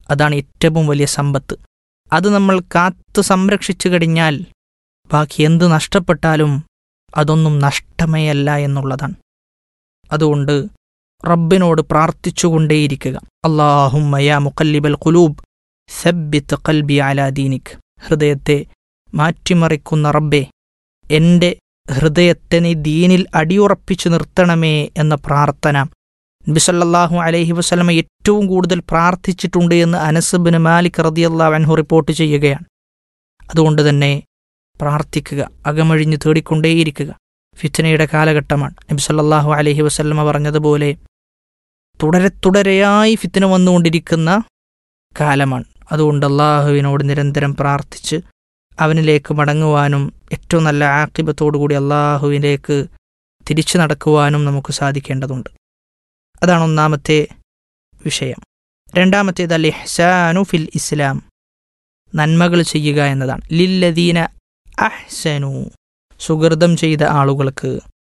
അതാണ് ഏറ്റവും വലിയ സമ്പത്ത് അത് നമ്മൾ കാത്തു സംരക്ഷിച്ചു കഴിഞ്ഞാൽ ബാക്കി എന്ത് നഷ്ടപ്പെട്ടാലും അതൊന്നും നഷ്ടമേ അല്ല എന്നുള്ളതാണ് അതുകൊണ്ട് റബ്ബിനോട് പ്രാർത്ഥിച്ചുകൊണ്ടേയിരിക്കുക അള്ളാഹുമ്മയ മുക്കല്ലിബൽ ഖുലൂബ് സബ്ബിത്ത് കൽബി അലാ ദീനിക് ഹൃദയത്തെ മാറ്റിമറിക്കുന്ന റബ്ബെ എൻ്റെ ഹൃദയത്തെ നീ ദീനിൽ അടിയുറപ്പിച്ചു നിർത്തണമേ എന്ന പ്രാർത്ഥന നബിസല്ലാഹു അലൈഹി വസ്ലമ ഏറ്റവും കൂടുതൽ പ്രാർത്ഥിച്ചിട്ടുണ്ട് എന്ന് അനസബിന് മാലിക് റദിയല്ലാ അൻഹു റിപ്പോർട്ട് ചെയ്യുകയാണ് അതുകൊണ്ട് തന്നെ പ്രാർത്ഥിക്കുക അകമഴിഞ്ഞ് തേടിക്കൊണ്ടേയിരിക്കുക ഫിത്തനയുടെ കാലഘട്ടമാണ് നബി സല്ലല്ലാഹു അലൈഹി വസല്ലമ പറഞ്ഞതുപോലെ തുടരെ തുടരെയായി ഫിത്തന വന്നുകൊണ്ടിരിക്കുന്ന കാലമാണ് അതുകൊണ്ട് അള്ളാഹുവിനോട് നിരന്തരം പ്രാർത്ഥിച്ച് അവനിലേക്ക് മടങ്ങുവാനും ഏറ്റവും നല്ല ആക്കിബത്തോടുകൂടി അള്ളാഹുവിലേക്ക് തിരിച്ചു നടക്കുവാനും നമുക്ക് സാധിക്കേണ്ടതുണ്ട് അതാണ് ഒന്നാമത്തെ വിഷയം രണ്ടാമത്തേത് അൽ ഇഹ്സാനു ഫിൽ ഇസ്ലാം നന്മകൾ ചെയ്യുക എന്നതാണ് ലില്ലദീന അഹ്സനു സുഹൃതം ചെയ്ത ആളുകൾക്ക്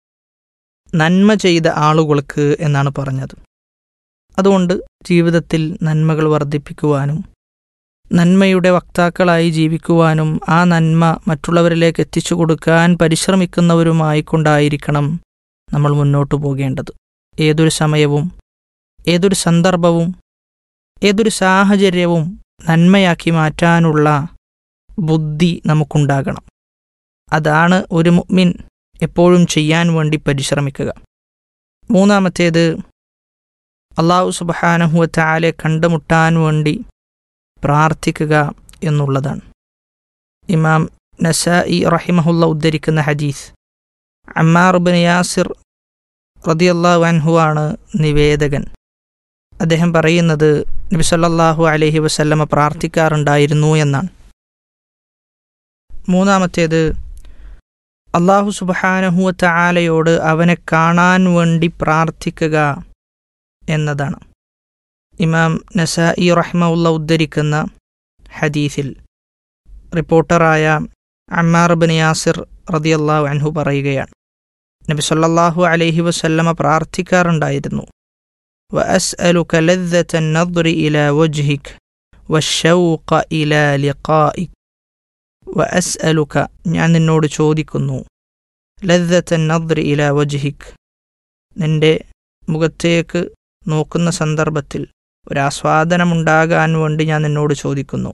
നന്മ ചെയ്ത ആളുകൾക്ക് എന്നാണ് പറഞ്ഞത് അതുകൊണ്ട് ജീവിതത്തിൽ നന്മകൾ വർദ്ധിപ്പിക്കുവാനും നന്മയുടെ വക്താക്കളായി ജീവിക്കുവാനും ആ നന്മ മറ്റുള്ളവരിലേക്ക് എത്തിച്ചു കൊടുക്കാൻ പരിശ്രമിക്കുന്നവരുമായിക്കൊണ്ടായിരിക്കണം നമ്മൾ മുന്നോട്ടു പോകേണ്ടത് ഏതൊരു സമയവും ഏതൊരു സന്ദർഭവും ഏതൊരു സാഹചര്യവും നന്മയാക്കി മാറ്റാനുള്ള ബുദ്ധി നമുക്കുണ്ടാകണം അതാണ് ഒരു മുഅ്മിൻ എപ്പോഴും ചെയ്യാൻ വേണ്ടി പരിശ്രമിക്കുക മൂന്നാമത്തേത് അള്ളാഹു സുബഹാനഹുവ താലെ കണ്ടുമുട്ടാൻ വേണ്ടി പ്രാർത്ഥിക്കുക എന്നുള്ളതാണ് ഇമാം നസായി റഹിമഹുല്ല ഉദ്ധരിക്കുന്ന ഹദീസ് അമ്മാർ ബിൻ യാസിർ റതിയല്ലാഹു അൻഹു ആണ് നിവേദകൻ അദ്ദേഹം പറയുന്നത് നബി സല്ലല്ലാഹു അലൈഹി വസല്ലമ പ്രാർത്ഥിക്കാറുണ്ടായിരുന്നു എന്നാണ് മൂന്നാമത്തേത് അള്ളാഹു സുബഹാനഹുവ ആലയോട് അവനെ കാണാൻ വേണ്ടി പ്രാർത്ഥിക്കുക എന്നതാണ് ഇമാം നസായി റഹ്മുള്ള ഉദ്ധരിക്കുന്ന ഹദീസിൽ റിപ്പോർട്ടറായ അമ്മാർ ബിൻ യാസിർ റതിയല്ലാഹു അൻഹു പറയുകയാണ് നബി സല്ലല്ലാഹു അലൈഹി വസല്ലമ പ്രാർത്ഥിക്കാറുണ്ടായിരുന്നു وأسألك لذة النظر إلى وجهك والشوق إلى لقائك وأسألك ഞാൻ നിന്നോട് ചോദിക്കുന്നു ലദ്ദത്ത നദ്ർ ഇല വജ്ഹിക് നിന്റെ മുഖത്തേക്ക് നോക്കുന്ന സന്ദർഭത്തിൽ ഒരാസ്വാദനമുണ്ടാകാൻ വേണ്ടി ഞാൻ നിന്നോട് ചോദിക്കുന്നു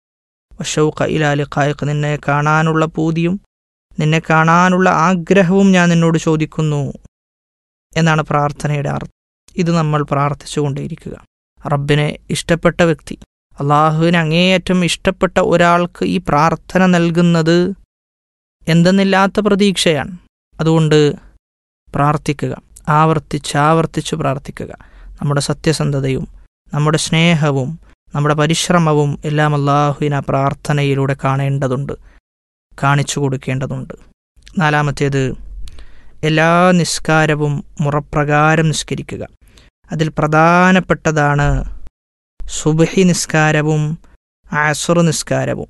വഷൗഖ ഇല ലിഖായിക്ക് നിന്നെ കാണാനുള്ള പൂതിയും നിന്നെ കാണാനുള്ള ആഗ്രഹവും ഞാൻ നിന്നോട് ചോദിക്കുന്നു എന്നാണ് പ്രാർത്ഥനയുടെ അർത്ഥം ഇത് നമ്മൾ പ്രാർത്ഥിച്ചുകൊണ്ടേയിരിക്കുക റബ്ബിനെ ഇഷ്ടപ്പെട്ട വ്യക്തി അള്ളാഹുവിന് അങ്ങേയറ്റം ഇഷ്ടപ്പെട്ട ഒരാൾക്ക് ഈ പ്രാർത്ഥന നൽകുന്നത് എന്തെന്നില്ലാത്ത പ്രതീക്ഷയാണ് അതുകൊണ്ട് പ്രാർത്ഥിക്കുക ആവർത്തിച്ച് ആവർത്തിച്ച് പ്രാർത്ഥിക്കുക നമ്മുടെ സത്യസന്ധതയും നമ്മുടെ സ്നേഹവും നമ്മുടെ പരിശ്രമവും എല്ലാം അള്ളാഹുവിന് ആ പ്രാർത്ഥനയിലൂടെ കാണേണ്ടതുണ്ട് കാണിച്ചു കൊടുക്കേണ്ടതുണ്ട് നാലാമത്തേത് എല്ലാ നിസ്കാരവും മുറപ്രകാരം നിസ്കരിക്കുക അതിൽ പ്രധാനപ്പെട്ടതാണ് സുബഹി നിസ്കാരവും ആസുർ നിസ്കാരവും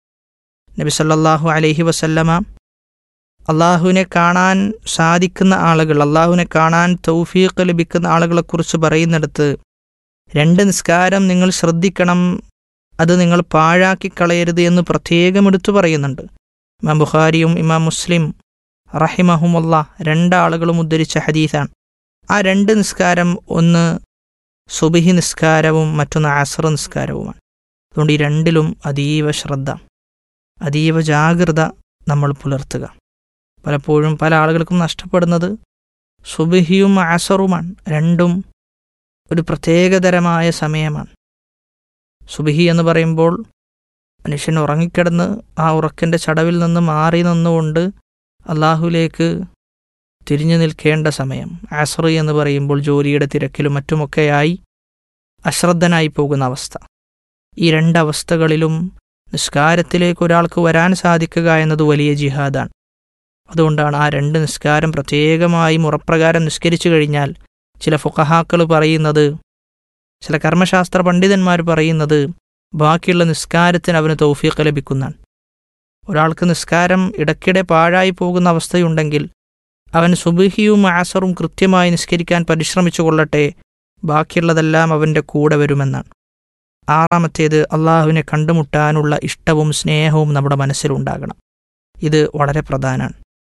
നബി സല്ലല്ലാഹു അലൈഹി വസല്ലമ അള്ളാഹുവിനെ കാണാൻ സാധിക്കുന്ന ആളുകൾ അള്ളാഹുവിനെ കാണാൻ തൗഫീഖ് ലഭിക്കുന്ന ആളുകളെക്കുറിച്ച് പറയുന്നിടത്ത് രണ്ട് നിസ്കാരം നിങ്ങൾ ശ്രദ്ധിക്കണം അത് നിങ്ങൾ പാഴാക്കി കളയരുത് എന്ന് പ്രത്യേകം എടുത്തു പറയുന്നുണ്ട് ഇമാം ബുഖാരിയും ഇമാം മുസ്ലിം റഹിമഹുമുള്ള രണ്ടാളുകളും ഉദ്ധരിച്ച ഹദീസാണ് ആ രണ്ട് നിസ്കാരം ഒന്ന് സുബിഹി നിസ്കാരവും മറ്റൊന്ന് അസർ നിസ്കാരവുമാണ് അതുകൊണ്ട് ഈ രണ്ടിലും അതീവ ശ്രദ്ധ അതീവ ജാഗ്രത നമ്മൾ പുലർത്തുക പലപ്പോഴും പല ആളുകൾക്കും നഷ്ടപ്പെടുന്നത് സുബിഹിയും അസറുമാണ് രണ്ടും ഒരു പ്രത്യേകതരമായ സമയമാണ് സുബിഹി എന്ന് പറയുമ്പോൾ മനുഷ്യൻ ഉറങ്ങിക്കിടന്ന് ആ ഉറക്കിൻ്റെ ചടവിൽ നിന്ന് മാറി നിന്നുകൊണ്ട് അള്ളാഹുലേക്ക് തിരിഞ്ഞു നിൽക്കേണ്ട സമയം ആസർ എന്ന് പറയുമ്പോൾ ജോലിയുടെ തിരക്കിലും മറ്റുമൊക്കെയായി അശ്രദ്ധനായി പോകുന്ന അവസ്ഥ ഈ രണ്ടവസ്ഥകളിലും നിസ്കാരത്തിലേക്ക് ഒരാൾക്ക് വരാൻ സാധിക്കുക എന്നത് വലിയ ജിഹാദാണ് അതുകൊണ്ടാണ് ആ രണ്ട് നിസ്കാരം പ്രത്യേകമായി മുറപ്രകാരം നിസ്കരിച്ചു കഴിഞ്ഞാൽ ചില ഫുഖഹാക്കൾ പറയുന്നത് ചില കർമ്മശാസ്ത്ര പണ്ഡിതന്മാർ പറയുന്നത് ബാക്കിയുള്ള നിസ്കാരത്തിന് അവന് തൗഫീഖ് ലഭിക്കുന്നതാണ് ഒരാൾക്ക് നിസ്കാരം ഇടയ്ക്കിടെ പാഴായി പോകുന്ന അവസ്ഥയുണ്ടെങ്കിൽ അവൻ സുബിഹിയും ആസറും കൃത്യമായി നിസ്കരിക്കാൻ പരിശ്രമിച്ചു കൊള്ളട്ടെ ബാക്കിയുള്ളതെല്ലാം അവൻ്റെ കൂടെ വരുമെന്നാണ് ആറാമത്തേത് അള്ളാഹുവിനെ കണ്ടുമുട്ടാനുള്ള ഇഷ്ടവും സ്നേഹവും നമ്മുടെ മനസ്സിലുണ്ടാകണം ഇത് വളരെ പ്രധാനമാണ്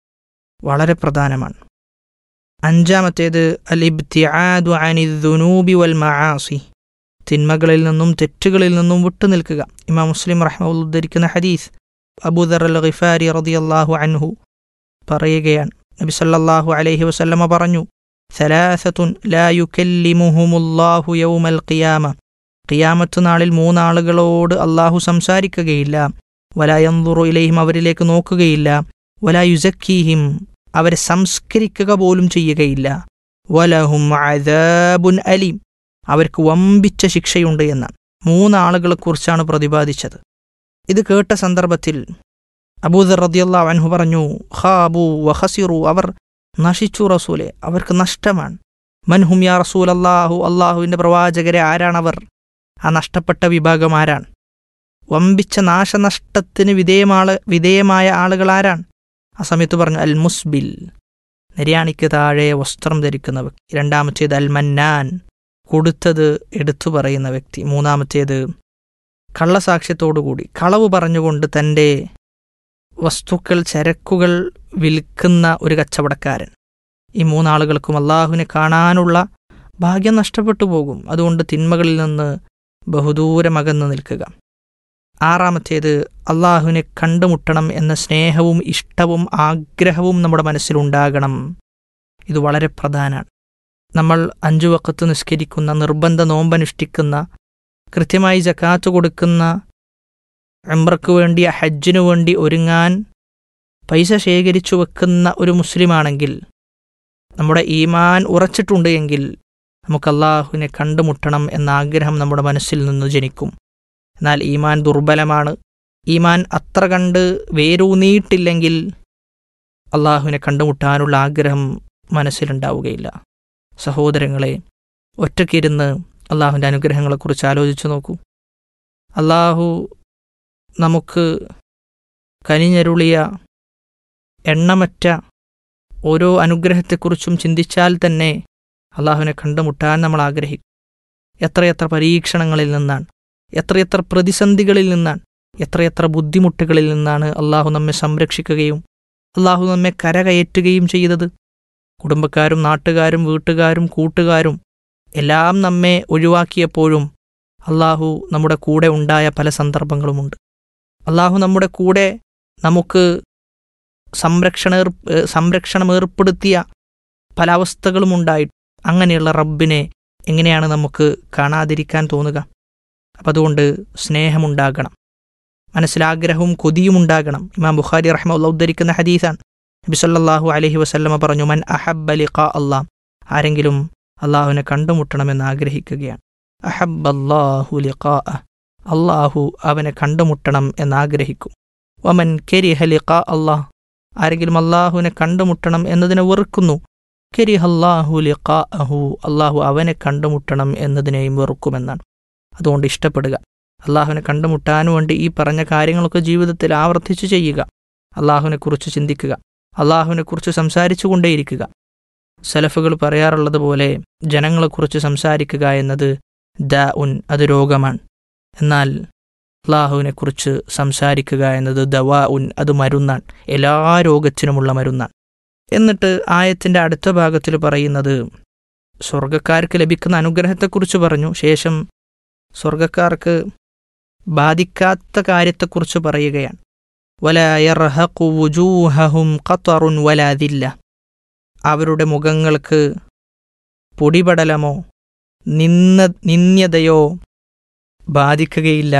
വളരെ പ്രധാനമാണ് അഞ്ചാമത്തേത് അൽ ഇബ്തിആദു അനി ദുനൂബി വൽ മആസി തിന്മകളിൽ നിന്നും തെറ്റുകളിൽ നിന്നും വിട്ടുനിൽക്കുക ഇമാം മുസ്ലിം റഹ്മുൽ ഉദ്ധരിക്കുന്ന ഹദീസ് അബൂദർ അൽ ഖിഫാരി റളിയല്ലാഹു അൻഹു പറയുകയാണ് നബി സല്ലല്ലാഹു അലൈഹി വസല്ലമ പറഞ്ഞു സലാസത്തുൻ ലാ യുകല്ലിമുഹുമുല്ലാഹു യൗമൽ ഖിയാമ ഖിയാമത്ത് നാളിൽ മൂന്നാളുകളോട് അള്ളാഹു സംസാരിക്കുകയില്ല വലായന്തുറു ഇലൈഹിം അവരിലേക്ക് നോക്കുകയില്ല വലാ യുസക്കീഹിം അവരെ സംസ്കരിക്കുക പോലും ചെയ്യുകയില്ല വലഹും അദാബുൻ അലീം അവർക്ക് വമ്പിച്ച ശിക്ഷയുണ്ട് എന്നാണ് മൂന്നാളുകളെക്കുറിച്ചാണ് പ്രതിപാദിച്ചത് ഇത് കേട്ട സന്ദർഭത്തിൽ അബൂദർ റദിയല്ലാ അൻഹു പറഞ്ഞു ഖാബു വഹസിറു അവർ നശിച്ചു റസൂലെ അവർക്ക് നഷ്ടമാണ് മൻഹും യാ റസൂൽ അള്ളാഹു അള്ളാഹുവിൻ്റെ പ്രവാചകരെ ആരാണവർ ആ നഷ്ടപ്പെട്ട വിഭാഗം ആരാണ് വമ്പിച്ച നാശനഷ്ടത്തിന് വിധേയമാള് വിധേയമായ ആളുകൾ ആരാണ് ആ സമയത്ത് പറഞ്ഞു അൽ മുസ്ബിൽ നിര്യാണിക്ക് താഴെ വസ്ത്രം ധരിക്കുന്ന വ്യക്തി രണ്ടാമത്തേത് അൽ മന്നാൻ കൊടുത്തത് എടുത്തു പറയുന്ന വ്യക്തി മൂന്നാമത്തേത് കള്ളസാക്ഷ്യത്തോടുകൂടി കളവ് പറഞ്ഞുകൊണ്ട് തൻ്റെ വസ്തുക്കൾ ചരക്കുകൾ വിൽക്കുന്ന ഒരു കച്ചവടക്കാരൻ ഈ മൂന്നാളുകൾക്കും അള്ളാഹുവിനെ കാണാനുള്ള ഭാഗ്യം നഷ്ടപ്പെട്ടു പോകും അതുകൊണ്ട് തിന്മകളിൽ നിന്ന് ബഹുദൂരം അകന്നു നിൽക്കുക ആറാമത്തേത് അള്ളാഹുവിനെ കണ്ടുമുട്ടണം എന്ന സ്നേഹവും ഇഷ്ടവും ആഗ്രഹവും നമ്മുടെ മനസ്സിലുണ്ടാകണം ഇത് വളരെ പ്രധാനമാണ് നമ്മൾ അഞ്ചു വക്കത്ത് നിസ്കരിക്കുന്ന നിർബന്ധ നോമ്പനുഷ്ഠിക്കുന്ന കൃത്യമായി ജക്കാത്ത് കൊടുക്കുന്ന എംറക്ക് വേണ്ടി ഹജ്ജിനു വേണ്ടി ഒരുങ്ങാൻ പൈസ ശേഖരിച്ചു വെക്കുന്ന ഒരു മുസ്ലിമാണെങ്കിൽ നമ്മുടെ ഈമാൻ ഉറച്ചിട്ടുണ്ട് എങ്കിൽ നമുക്ക് അള്ളാഹുവിനെ കണ്ടുമുട്ടണം എന്ന ആഗ്രഹം നമ്മുടെ മനസ്സിൽ നിന്ന് ജനിക്കും എന്നാൽ ഈമാൻ ദുർബലമാണ് ഈമാൻ അത്ര കണ്ട് വേരൂന്നിയിട്ടില്ലെങ്കിൽ അള്ളാഹുവിനെ കണ്ടുമുട്ടാനുള്ള ആഗ്രഹം മനസ്സിലുണ്ടാവുകയില്ല സഹോദരങ്ങളെ ഒറ്റയ്ക്കിരുന്ന് അള്ളാഹുവിൻ്റെ അനുഗ്രഹങ്ങളെക്കുറിച്ച് ആലോചിച്ചു നോക്കൂ അള്ളാഹു നമുക്ക് കനിഞ്ഞരുളിയ എണ്ണമറ്റ ഓരോ അനുഗ്രഹത്തെക്കുറിച്ചും ചിന്തിച്ചാൽ തന്നെ അള്ളാഹുവിനെ കണ്ടുമുട്ടാൻ നമ്മൾ ആഗ്രഹിക്കും എത്രയെത്ര പരീക്ഷണങ്ങളിൽ നിന്നാണ് എത്രയെത്ര പ്രതിസന്ധികളിൽ നിന്നാണ് എത്രയെത്ര ബുദ്ധിമുട്ടുകളിൽ നിന്നാണ് അള്ളാഹു നമ്മെ സംരക്ഷിക്കുകയും അള്ളാഹു നമ്മെ കരകയറ്റുകയും ചെയ്തത് കുടുംബക്കാരും നാട്ടുകാരും വീട്ടുകാരും കൂട്ടുകാരും എല്ലാം നമ്മെ ഒഴിവാക്കിയപ്പോഴും അള്ളാഹു നമ്മുടെ കൂടെ ഉണ്ടായ പല സന്ദർഭങ്ങളുമുണ്ട് അള്ളാഹു നമ്മുടെ കൂടെ നമുക്ക് സംരക്ഷണ സംരക്ഷണം ഏർപ്പെടുത്തിയ പല അവസ്ഥകളും ഉണ്ടായിട്ട് അങ്ങനെയുള്ള റബ്ബിനെ എങ്ങനെയാണ് നമുക്ക് കാണാതിരിക്കാൻ തോന്നുക അപ്പം അതുകൊണ്ട് സ്നേഹമുണ്ടാകണം മനസ്സിലാഗ്രഹവും കൊതിയും ഉണ്ടാകണം ഇമാം ബുഖാരി റഹ്മുള്ള ഉദ്ധരിക്കുന്ന ഹദീസാണ് നബി സല്ലല്ലാഹു അലൈഹി വസല്ലമ പറഞ്ഞു മൻ അഹബ്ബ ലിഖാ അള്ളാഹ് ആരെങ്കിലും അള്ളാഹുവിനെ കണ്ടുമുട്ടണമെന്ന് ആഗ്രഹിക്കുകയാണ് അഹബ്ബല്ലാഹു ലിഖാ അള്ളാഹു അവനെ കണ്ടുമുട്ടണം എന്നാഗ്രഹിക്കും വമൻ കരിഹ ലിഖാ അള്ളാഹ് ആരെങ്കിലും അള്ളാഹുവിനെ കണ്ടുമുട്ടണം എന്നതിനെ വെറുക്കുന്നു കരിഹല്ലാഹു ലിഖാ അഹു അള്ളാഹു അവനെ കണ്ടുമുട്ടണം എന്നതിനെയും വെറുക്കുമെന്നാണ് അതുകൊണ്ട് ഇഷ്ടപ്പെടുക അള്ളാഹുവിനെ കണ്ടുമുട്ടാൻ വേണ്ടി ഈ പറഞ്ഞ കാര്യങ്ങളൊക്കെ ജീവിതത്തിൽ ആവർത്തിച്ച് ചെയ്യുക അള്ളാഹുവിനെക്കുറിച്ച് ചിന്തിക്കുക അള്ളാഹുവിനെക്കുറിച്ച് സംസാരിച്ചു കൊണ്ടേയിരിക്കുക സലഫുകൾ പറയാറുള്ളത് പോലെ ജനങ്ങളെക്കുറിച്ച് സംസാരിക്കുക എന്നത് ദ ഉൻ അത് രോഗമാണ് എന്നാൽ അള്ളാഹുവിനെക്കുറിച്ച് സംസാരിക്കുക എന്നത് ദവാ ഉൻ അത് മരുന്നാണ് എല്ലാ രോഗത്തിനുമുള്ള മരുന്നാണ് എന്നിട്ട് ആയത്തിൻ്റെ അടുത്ത ഭാഗത്തിൽ പറയുന്നത് സ്വർഗക്കാർക്ക് ലഭിക്കുന്ന അനുഗ്രഹത്തെക്കുറിച്ച് പറഞ്ഞു ശേഷം സ്വർഗക്കാർക്ക് ബാധിക്കാത്ത കാര്യത്തെക്കുറിച്ച് പറയുകയാണ് വലയർഹഖു വുജൂഹഹും ഖത്തറുൻ വലാതില്ല അവരുടെ മുഖങ്ങൾക്ക് പൊടിപടലമോ നിന്ന നിന്യതയോ ബാധിക്കുകയില്ല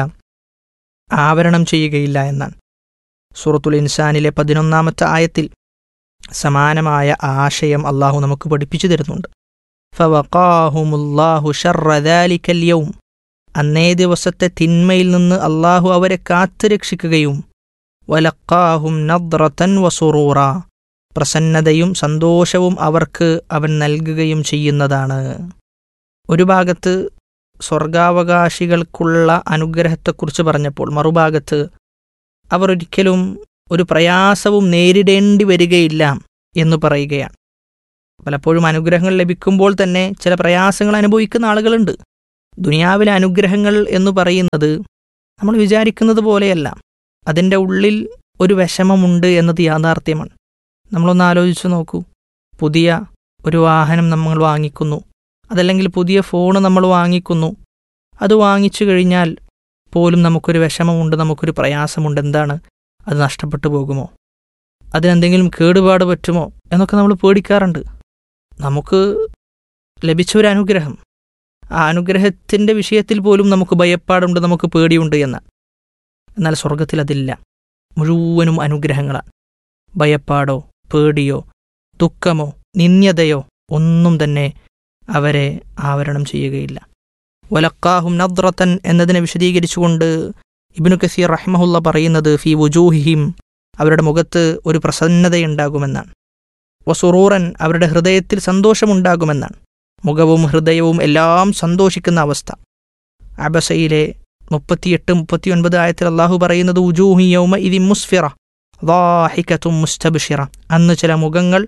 ആവരണം ചെയ്യുകയില്ല എന്നാണ് സൂറത്തുൽ ഇൻസാനിലെ പതിനൊന്നാമത്തെ ആയത്തിൽ സമാനമായ ആശയം അള്ളാഹു നമുക്ക് പഠിപ്പിച്ചു തരുന്നുണ്ട് ഫവഖാഹുമുല്ലാഹു ഷർറദാലിക്കൽ യൗം അന്നേ ദിവസത്തെ തിന്മയിൽ നിന്ന് അള്ളാഹു അവരെ കാത്തുരക്ഷിക്കുകയും വലക്കാഹും നദ്രതൻ വസുറൂറ പ്രസന്നതയും സന്തോഷവും അവർക്ക് അവൻ നൽകുകയും ചെയ്യുന്നതാണ് ഒരു ഭാഗത്ത് സ്വർഗാവകാശികൾക്കുള്ള അനുഗ്രഹത്തെക്കുറിച്ച് പറഞ്ഞപ്പോൾ മറുഭാഗത്ത് അവർ ഒരിക്കലും ഒരു പ്രയാസവും നേരിടേണ്ടി വരികയില്ല എന്ന് പറയുകയാണ് പലപ്പോഴും അനുഗ്രഹങ്ങൾ ലഭിക്കുമ്പോൾ തന്നെ ചില പ്രയാസങ്ങൾ അനുഭവിക്കുന്ന ആളുകളുണ്ട് ദുനിയാവിലെ അനുഗ്രഹങ്ങൾ എന്ന് പറയുന്നത് നമ്മൾ വിചാരിക്കുന്നത് പോലെയല്ല അതിൻ്റെ ഉള്ളിൽ ഒരു വിഷമമുണ്ട് എന്നത് യാഥാർത്ഥ്യമാണ് നമ്മളൊന്ന് ആലോചിച്ച് നോക്കൂ പുതിയ ഒരു വാഹനം നമ്മൾ വാങ്ങിക്കുന്നു അതല്ലെങ്കിൽ പുതിയ ഫോണ് നമ്മൾ വാങ്ങിക്കുന്നു അത് വാങ്ങിച്ചു കഴിഞ്ഞാൽ പോലും നമുക്കൊരു വിഷമമുണ്ട് നമുക്കൊരു പ്രയാസമുണ്ട് എന്താണ് അത് നഷ്ടപ്പെട്ടു പോകുമോ അതിനെന്തെങ്കിലും കേടുപാട് പറ്റുമോ എന്നൊക്കെ നമ്മൾ പേടിക്കാറുണ്ട് നമുക്ക് ലഭിച്ച ഒരു അനുഗ്രഹം ആ അനുഗ്രഹത്തിൻ്റെ വിഷയത്തിൽ പോലും നമുക്ക് ഭയപ്പാടുണ്ട് നമുക്ക് പേടിയുണ്ട് എന്ന് എന്നാൽ സ്വർഗത്തിൽ അതില്ല മുഴുവനും അനുഗ്രഹങ്ങളാണ് ഭയപ്പാടോ പേടിയോ ദുഃഖമോ നിന്ദ്യതയോ ഒന്നും തന്നെ അവരെ ആവരണം ചെയ്യുകയില്ല വലക്കാഹും നദ്രത്തൻ എന്നതിനെ വിശദീകരിച്ചുകൊണ്ട് ഇബ്നു കസീർ റഹ്മഹുല്ല പറയുന്നത് ഫി വുജൂഹിഹിം അവരുടെ മുഖത്ത് ഒരു പ്രസന്നതയുണ്ടാകുമെന്നാണ് വസുറൂറൻ അവരുടെ ഹൃദയത്തിൽ സന്തോഷമുണ്ടാകുമെന്നാണ് മുഖവും ഹൃദയവും എല്ലാം സന്തോഷിക്കുന്ന അവസ്ഥ അബസയിലെ മുപ്പത്തിയെട്ട് മുപ്പത്തിയൊൻപത് ആയത്തിൽ അള്ളാഹു പറയുന്നത് ഉജൂഹി യൗമ ഇതി മുസ്ഫിറ വാഹിക്കത്തും മുസ്തബിഷിറ അന്ന് ചില മുഖങ്ങൾ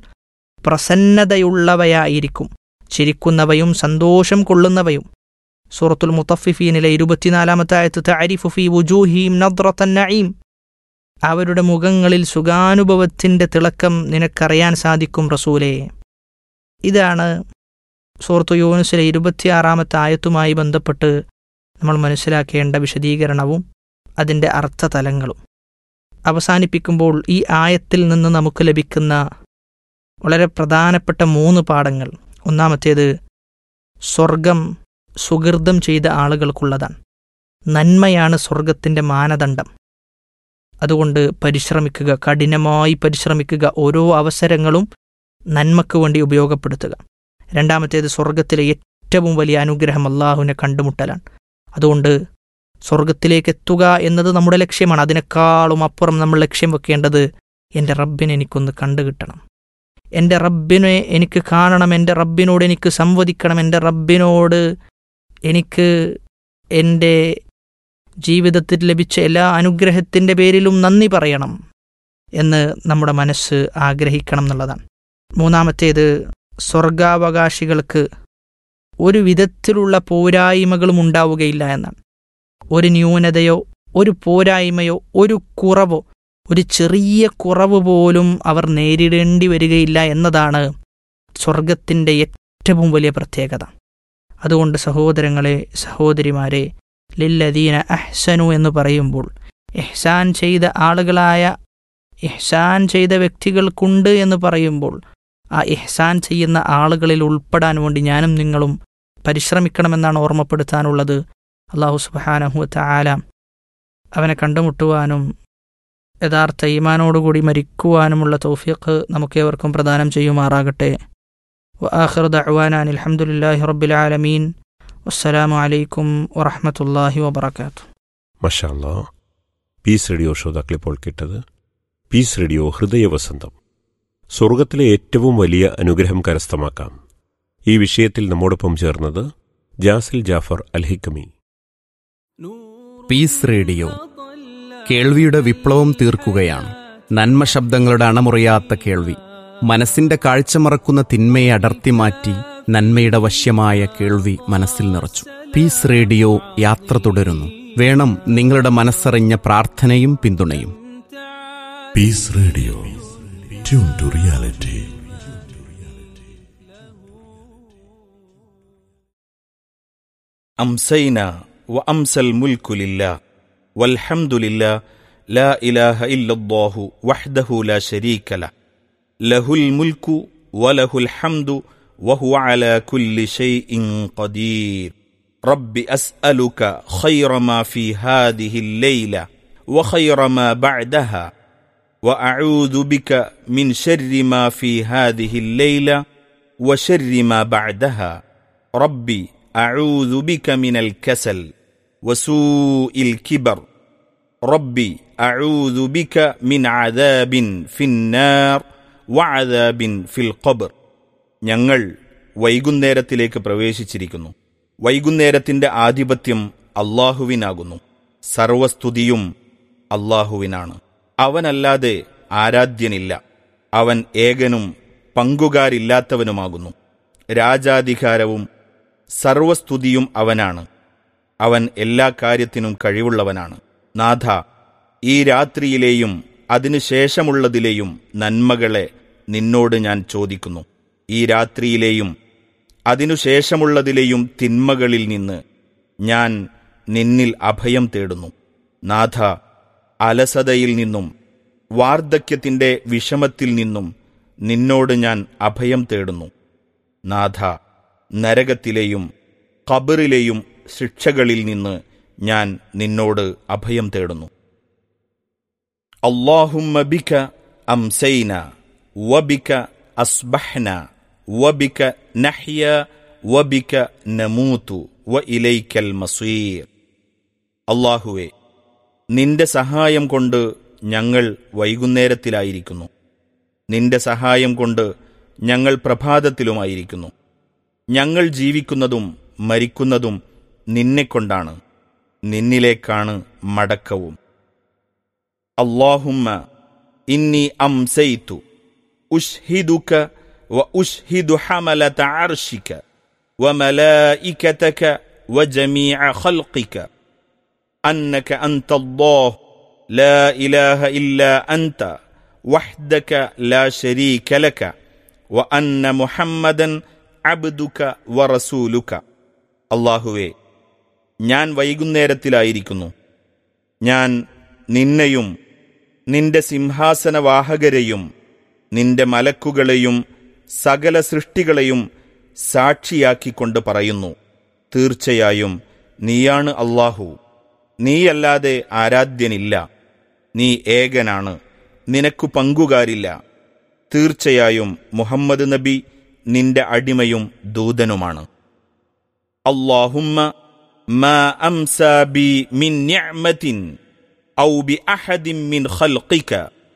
പ്രസന്നതയുള്ളവയായിരിക്കും ചിരിക്കുന്നവയും സന്തോഷം കൊള്ളുന്നവയും സൂറത്തുൽ മുത്തഫിഫീനിലെ ഇരുപത്തിനാലാമത്തെ ആയത്ത് താരിഫു ഫി വുജൂഹിം നദ്റത്തൻ നഈം അവരുടെ മുഖങ്ങളിൽ സുഖാനുഭവത്തിൻ്റെ തിളക്കം നിനക്കറിയാൻ സാധിക്കും റസൂലേ ഇതാണ് സൂറത്തു യൂനുസിലെ ഇരുപത്തിയാറാമത്തെ ആയത്തുമായി ബന്ധപ്പെട്ട് നമ്മൾ മനസ്സിലാക്കേണ്ട വിശദീകരണവും അതിൻ്റെ അർത്ഥതലങ്ങളും അവസാനിപ്പിക്കുമ്പോൾ ഈ ആയത്തിൽ നിന്ന് നമുക്ക് ലഭിക്കുന്ന വളരെ പ്രധാനപ്പെട്ട മൂന്ന് പാഠങ്ങൾ ഒന്നാമത്തേത് സ്വർഗം സുഹൃതം ചെയ്ത ആളുകൾക്കുള്ളതാണ് നന്മയാണ് സ്വർഗത്തിൻ്റെ മാനദണ്ഡം അതുകൊണ്ട് പരിശ്രമിക്കുക കഠിനമായി പരിശ്രമിക്കുക ഓരോ അവസരങ്ങളും നന്മയ്ക്ക് വേണ്ടി ഉപയോഗപ്പെടുത്തുക രണ്ടാമത്തേത് സ്വർഗത്തിലെ ഏറ്റവും വലിയ അനുഗ്രഹം അള്ളാഹുവിനെ കണ്ടുമുട്ടലാണ് അതുകൊണ്ട് സ്വർഗത്തിലേക്ക് എത്തുക എന്നത് നമ്മുടെ ലക്ഷ്യമാണ് അതിനേക്കാളും അപ്പുറം നമ്മൾ ലക്ഷ്യം വെക്കേണ്ടത് എൻ്റെ റബ്ബിനെ എനിക്കൊന്ന് കണ്ടുകിട്ടണം എൻ്റെ റബ്ബിനെ എനിക്ക് കാണണം എൻ്റെ റബ്ബിനോട് എനിക്ക് സംവദിക്കണം എൻ്റെ റബ്ബിനോട് എനിക്ക് എൻ്റെ ജീവിതത്തിൽ ലഭിച്ച എല്ലാ അനുഗ്രഹത്തിൻ്റെ പേരിലും നന്ദി പറയണം എന്ന് നമ്മുടെ മനസ്സ് ആഗ്രഹിക്കണം എന്നുള്ളതാണ് മൂന്നാമത്തേത് സ്വർഗാവകാശികൾക്ക് ഒരു വിധത്തിലുള്ള പോരായ്മകളും ഉണ്ടാവുകയില്ല എന്നാണ് ഒരു ന്യൂനതയോ ഒരു പോരായ്മയോ ഒരു കുറവോ ഒരു ചെറിയ കുറവ് പോലും അവർ നേരിടേണ്ടി വരികയില്ല എന്നതാണ് സ്വർഗത്തിൻ്റെ ഏറ്റവും വലിയ പ്രത്യേകത അതുകൊണ്ട് സഹോദരങ്ങളെ സഹോദരിമാരെ ലില്ലദീന അഹ്സനു എന്ന് പറയുമ്പോൾ ഇഹ്സാൻ ചെയ്ത ആളുകളായ ഇഹ്സാൻ ചെയ്ത വ്യക്തികൾക്കുണ്ട് എന്ന് പറയുമ്പോൾ ആ ഇഹ്സാൻ ചെയ്യുന്ന ആളുകളിൽ ഉൾപ്പെടാൻ വേണ്ടി ഞാനും നിങ്ങളും പരിശ്രമിക്കണമെന്നാണ് ഓർമ്മപ്പെടുത്താനുള്ളത് അള്ളാഹു സുബാനഹുത്ത ആല അവനെ കണ്ടുമുട്ടുവാനും യഥാർത്ഥ ഈമാനോടുകൂടി മരിക്കുവാനുമുള്ള തൗഫീഖ് നമുക്കേവർക്കും പ്രദാനം ചെയ്യുമാറാകട്ടെ وآخر دعوانا أن الحمد لله رب العالمين والسلام عليكم ورحمة الله وبركاته മഷാല്ല പീസ് റേഡിയോ ശ്രോതാക്കൾ ഇപ്പോൾ കേട്ടത് പീസ് റേഡിയോ ഹൃദയവസന്തം സ്വർഗത്തിലെ ഏറ്റവും വലിയ അനുഗ്രഹം കരസ്ഥമാക്കാം ഈ വിഷയത്തിൽ നമ്മോടൊപ്പം ചേർന്നത് ജാസിൽ ജാഫർ അൽഹിക്കമി പീസ് റേഡിയോ കേൾവിയുടെ വിപ്ലവം തീർക്കുകയാണ് നന്മ ശബ്ദങ്ങളുടെ അണമുറിയാത്ത കേൾവി മനസ്സിന്റെ കാഴ്ച മറക്കുന്ന തിന്മയെ അടർത്തി മാറ്റി നന്മയുടെ വശ്യമായ കേൾവി മനസ്സിൽ നിറച്ചു പീസ് റേഡിയോ യാത്ര തുടരുന്നു വേണം നിങ്ങളുടെ മനസ്സറിഞ്ഞ പ്രാർത്ഥനയും പിന്തുണയും Peace Radio. Tune to reality. أمسينا وأمسى الملك لله والحمد لله لا إله إلا الله وحده لا شريك له له الملك وله الحمد وهو على كل شيء قدير رب أسألك خير ما في هذه الليلة وخير ما بعدها وأعوذ بك من شر ما في هذه الليلة وشر ما بعدها ربي أعوذ بك من الكسل وسوء الكبر ربي أعوذ بك من عذاب في النار وعذاب في القبر ഞങ്ങൾ വൈകുന്നേരത്തിലേക്ക് പ്രവേശിച്ചിരിക്കുന്നു വൈകുന്നേരത്തിന്റെ ആധിപത്യം അള്ളാഹുവിനാകുന്നു സർവസ്തുതിയും അള്ളാഹുവിനാണ് അവനല്ലാതെ ആരാധ്യനില്ല അവൻ ഏകനും പങ്കുകാരില്ലാത്തവനുമാകുന്നു രാജാധികാരവും സർവസ്തുതിയും അവനാണ് അവൻ എല്ലാ കാര്യത്തിനും കഴിവുള്ളവനാണ് നാഥ ഈ രാത്രിയിലെയും അതിനുശേഷമുള്ളതിലെയും നന്മകളെ നിന്നോട് ഞാൻ ചോദിക്കുന്നു ഈ രാത്രിയിലെയും അതിനുശേഷമുള്ളതിലെയും തിന്മകളിൽ നിന്ന് ഞാൻ നിന്നിൽ അഭയം തേടുന്നു നാഥ അലസതയിൽ നിന്നും വാർദ്ധക്യത്തിന്റെ വിഷമത്തിൽ നിന്നും നിന്നോട് ഞാൻ അഭയം തേടുന്നു നാഥ നരകത്തിലെയും ഖബറിലെയും ശിക്ഷകളിൽ നിന്ന് ഞാൻ നിന്നോട് അഭയം തേടുന്നു اللهم بك أمسينا وبك أصبحنا وبك نحيا وبك نموت وإليك المصير അള്ളാഹുവെ നിന്റെ സഹായം കൊണ്ട് ഞങ്ങൾ വൈകുന്നേരത്തിലായിരിക്കുന്നു നിന്റെ സഹായം കൊണ്ട് ഞങ്ങൾ പ്രഭാതത്തിലുമായിരിക്കുന്നു ഞങ്ങൾ ജീവിക്കുന്നതും മരിക്കുന്നതും നിന്നെക്കൊണ്ടാണ് നിന്നിലേക്കാണ് മടക്കവും اللهم إني أمسيت أشهدك وأشهد حملة عرشك وملائكتك وجميع خلقك أنك أنت الله لا إله إلا أنت وحدك لا شريك لك وأن محمدا عبدك ورسولك അള്ളാഹുവേ ഞാൻ വൈകുന്നേരത്തിലായിരിക്കുന്നു ഞാൻ നിന്നെയും നിന്റെ സിംഹാസനവാഹകരെയും നിന്റെ മലക്കുകളെയും സകല സൃഷ്ടികളെയും സാക്ഷിയാക്കിക്കൊണ്ട് പറയുന്നു തീർച്ചയായും നീയാണ് അള്ളാഹു നീയല്ലാതെ ആരാധ്യനില്ല നീ ഏകനാണ് നിനക്കു പങ്കുകാരില്ല തീർച്ചയായും മുഹമ്മദ് നബി നിന്റെ അടിമയും ദൂതനുമാണ് اللهم ما امسى بي من نعمه او باحد من خلقك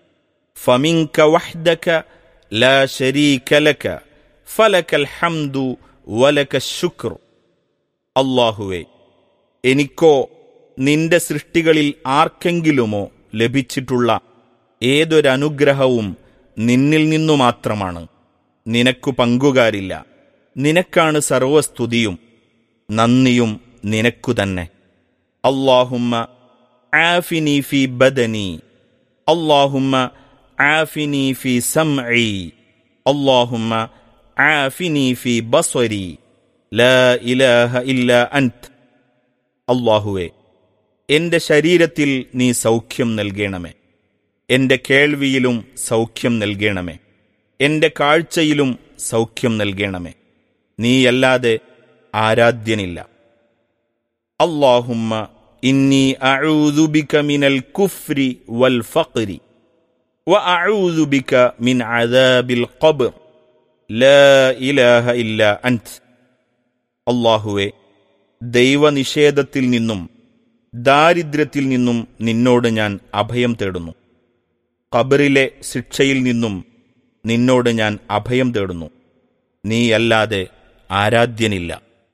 فمنك وحدك لا شريك لك فلك الحمد ولك الشكر അള്ളാഹുവേ എനിക്കോ നിന്റെ സൃഷ്ടികളിൽ ആർക്കെങ്കിലുമോ ലഭിച്ചിട്ടുള്ള ഏതൊരനുഗ്രഹവും നിന്നിൽ നിന്നു മാത്രമാണ് നിനക്കു പങ്കുകാരില്ല നിനക്കാണ് സർവസ്തുതിയും നന്ദിയും നിനക്കു തന്നെ അള്ളാഹുമ്മ ആഫിനി ഫി ബദനി അള്ളാഹുമ്മ ആഫിനി ഫി സംഇ അള്ളാഹുമ്മ ആഫിനി ഫി ബസ്വരി ലാ ഇലാഹ ഇല്ല അൻത് അള്ളാഹുവെ എന്റെ ശരീരത്തിൽ നീ സൗഖ്യം നൽകണമേ എന്റെ കേൾവിയിലും സൗഖ്യം നൽകണമേ എന്റെ കാഴ്ചയിലും സൗഖ്യം നൽകണമേ നീയല്ലാതെ ആരാധ്യനില്ല അള്ളാഹുമ്മ ഇന്നി അഊദു ബിക മിനൽ കുഫ്രി വൽ ഫഖ്രി وأعوذ بك من عذاب القبر لا إله إلا أنت അള്ളാഹുവെ ദൈവനിഷേധത്തിൽ നിന്നും ദാരിദ്ര്യത്തിൽ നിന്നും നിന്നോട് ഞാൻ അഭയം തേടുന്നു ഖബറിലെ ശിക്ഷയിൽ നിന്നും നിന്നോട് ഞാൻ അഭയം തേടുന്നു നീയല്ലാതെ ആരാധ്യനില്ല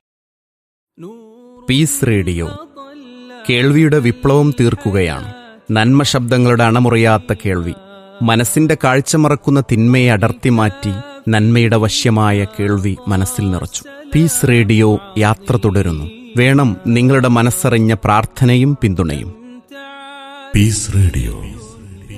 പീസ് റേഡിയോ കേൾവിയുടെ വിപ്ലവം തീർക്കുകയാണ് നന്മ ശബ്ദങ്ങളുടെ അണമുറിയാത്ത കേൾവി മനസ്സിന്റെ കാഴ്ച മറക്കുന്ന തിന്മയെ അടർത്തി മാറ്റി നന്മയുടെ വശ്യമായ കേൾവി മനസ്സിൽ നിറച്ചു പീസ് റേഡിയോ യാത്ര തുടരുന്നു വേണം നിങ്ങളുടെ മനസ്സറിഞ്ഞ പ്രാർത്ഥനയും പിന്തുണയും Peace Radio.